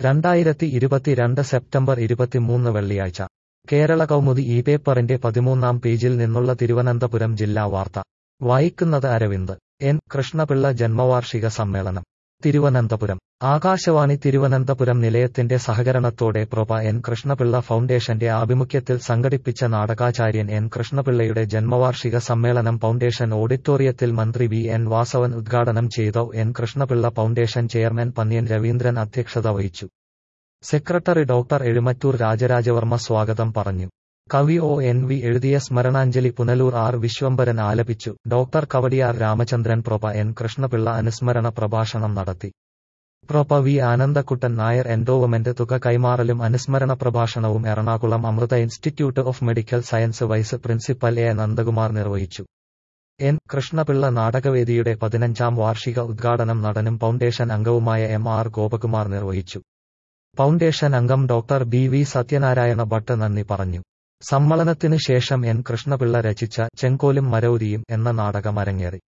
രണ്ടായിരത്തി ഇരുപത്തിരണ്ട് സെപ്റ്റംബർ ഇരുപത്തിമൂന്ന് വെള്ളിയാഴ്ച കേരള കൗമുദി ഈ പേപ്പറിന്റെ പതിമൂന്നാം പേജിൽ നിന്നുള്ള തിരുവനന്തപുരം ജില്ലാ വാർത്ത വായിക്കുന്നത് അരവിന്ദ് എൻ കൃഷ്ണപിള്ള ജന്മവാർഷിക സമ്മേളനം തിരുവനന്തപുരം ആകാശവാണി തിരുവനന്തപുരം നിലയത്തിന്റെ സഹകരണത്തോടെ പ്രൊപ എൻ കൃഷ്ണപിള്ള ഫൗണ്ടേഷന്റെ ആഭിമുഖ്യത്തിൽ സംഘടിപ്പിച്ച നാടകാചാര്യൻ എൻ കൃഷ്ണപിള്ളയുടെ ജന്മവാർഷിക സമ്മേളനം ഫൗണ്ടേഷൻ ഓഡിറ്റോറിയത്തിൽ മന്ത്രി വി എൻ വാസവൻ ഉദ്ഘാടനം ചെയ്ത N Krishnapillai foundation chairman Pannyan Raveendran അധ്യക്ഷത വഹിച്ചു സെക്രട്ടറി ഡോക്ടർ എഴുമറ്റൂർ രാജരാജവർമ്മ സ്വാഗതം പറഞ്ഞു കവി ഒ എൻ വി എഴുതിയ സ്മരണാഞ്ജലി പുനലൂർ ആർ വിശ്വംഭരൻ ആലപിച്ചു doctor Kavadiyar Ramachandran prof N Krishnapillai അനുസ്മരണ പ്രഭാഷണം നടത്തി prof V Anandakuttan Nair endowment തുക കൈമാറലും അനുസ്മരണ പ്രഭാഷണവും Ernakulam Amrita institute of medical science vice principal A Nandakumar നിർവഹിച്ചു എൻ കൃഷ്ണപിള്ള നാടകവേദിയുടെ പതിനഞ്ചാം വാർഷിക ഉദ്ഘാടനം നടനും ഫൗണ്ടേഷൻ അംഗവുമായ എം ആർ ഗോപകുമാർ നിർവഹിച്ചു ഫൗണ്ടേഷൻ അംഗം doctor B V Sathyanarayana Bhat നന്ദി പറഞ്ഞു സമ്മേളനത്തിനു ശേഷം എൻ കൃഷ്ണപിള്ള രചിച്ച ചെങ്കോലും മരൗരിയും എന്ന നാടകം അരങ്ങേറി